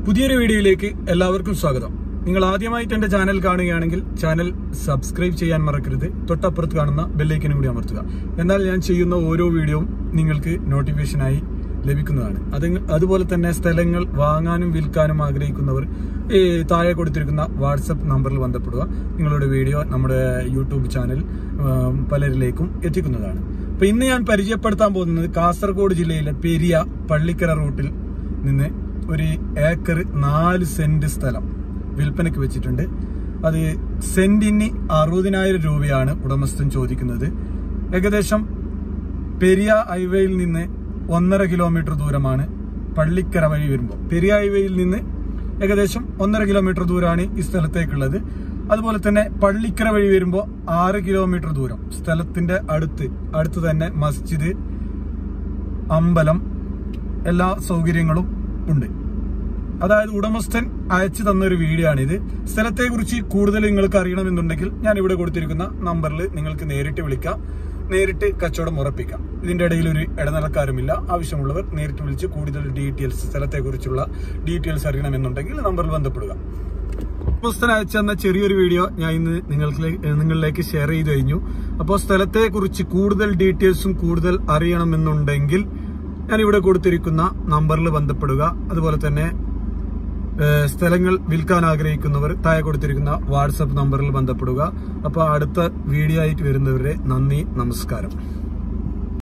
പുതിയൊരു വീഡിയോയിലേക്ക് എല്ലാവർക്കും സ്വാഗതം നിങ്ങൾ ആദ്യമായിട്ട് എന്റെ ചാനൽ കാണുകയാണെങ്കിൽ ചാനൽ സബ്സ്ക്രൈബ് ചെയ്യാൻ മറക്കരുത് തൊട്ടപ്പുറത്ത് കാണുന്ന ബെല്ലൈക്കനും കൂടി അമർത്തുക എന്നാൽ ഞാൻ ചെയ്യുന്ന ഓരോ വീഡിയോയും നിങ്ങൾക്ക് നോട്ടിഫിക്കേഷനായി ലഭിക്കുന്നതാണ് അത് അതുപോലെ തന്നെ സ്ഥലങ്ങൾ വാങ്ങാനും വിൽക്കാനും ആഗ്രഹിക്കുന്നവർ ഈ താഴെ കൊടുത്തിരിക്കുന്ന വാട്സപ്പ് നമ്പറിൽ ബന്ധപ്പെടുക നിങ്ങളുടെ വീഡിയോ നമ്മുടെ യൂട്യൂബ് ചാനൽ ആ, പലരിലേക്കും എത്തിക്കുന്നതാണ് അപ്പൊ ഇന്ന് ഞാൻ പരിചയപ്പെടുത്താൻ പോകുന്നത് കാസർഗോഡ് ജില്ലയിലെ പെരിയ പള്ളിക്കര റൂട്ടിൽ നിന്ന് ഒരു ഏക്കർ നാല് സെന്റ് സ്ഥലം വിൽപ്പനയ്ക്ക് വെച്ചിട്ടുണ്ട് അത് സെന്റിന് അറുപതിനായിരം രൂപയാണ് ഉടമസ്ഥൻ ചോദിക്കുന്നത് ഏകദേശം പെരിയ ഹൈവേയിൽ നിന്ന് ഒന്നര കിലോമീറ്റർ ദൂരമാണ് പള്ളിക്കര വഴി വരുമ്പോൾ പെരിയ ഹൈവേയിൽ നിന്ന് ഏകദേശം ഒന്നര കിലോമീറ്റർ ദൂരമാണ് ഈ സ്ഥലത്തേക്കുള്ളത് അതുപോലെ തന്നെ പള്ളിക്കര വഴി വരുമ്പോൾ ആറ് കിലോമീറ്റർ ദൂരം സ്ഥലത്തിന്റെ അടുത്ത് അടുത്ത് തന്നെ മസ്ജിദ് അമ്പലം എല്ലാ സൗകര്യങ്ങളും ഉണ്ട് അതായത് ഉടമസ്ഥൻ അയച്ചു തന്ന ഒരു വീഡിയോ ആണിത് സ്ഥലത്തെ കുറിച്ച് കൂടുതൽ നിങ്ങൾക്ക് അറിയണമെന്നുണ്ടെങ്കിൽ ഞാൻ ഇവിടെ കൊടുത്തിരിക്കുന്ന നമ്പറിൽ നിങ്ങൾക്ക് നേരിട്ട് വിളിക്കാം നേരിട്ട് കച്ചവടം ഉറപ്പിക്കാം ഇതിന്റെ ഇടയിൽ ഒരു ഇടനിലക്കാരുമില്ല ആവശ്യമുള്ളവർ നേരിട്ട് വിളിച്ച് കൂടുതൽ ഡീറ്റെയിൽസ് സ്ഥലത്തെ കുറിച്ചുള്ള ഡീറ്റെയിൽസ് അറിയണമെന്നുണ്ടെങ്കിൽ നമ്പറിൽ ബന്ധപ്പെടുക ഉടമസ്ഥൻ അയച്ചു തന്ന ചെറിയൊരു വീഡിയോ ഞാൻ ഇന്ന് നിങ്ങൾക്ക് നിങ്ങളിലേക്ക് ഷെയർ ചെയ്ത് കഴിഞ്ഞു അപ്പോൾ സ്ഥലത്തെ കുറിച്ച് കൂടുതൽ ഡീറ്റെയിൽസും കൂടുതൽ അറിയണമെന്നുണ്ടെങ്കിൽ ഞാൻ ഇവിടെ കൊടുത്തിരിക്കുന്ന നമ്പറിൽ ബന്ധപ്പെടുക അതുപോലെ തന്നെ ഏഹ് സ്ഥലങ്ങൾ വിൽക്കാൻ ആഗ്രഹിക്കുന്നവർ താഴെ കൊടുത്തിരിക്കുന്ന വാട്സപ്പ് നമ്പറിൽ ബന്ധപ്പെടുക അപ്പോൾ അടുത്ത വീഡിയോ ആയിട്ട് വരുന്നവരെ നന്ദി നമസ്കാരം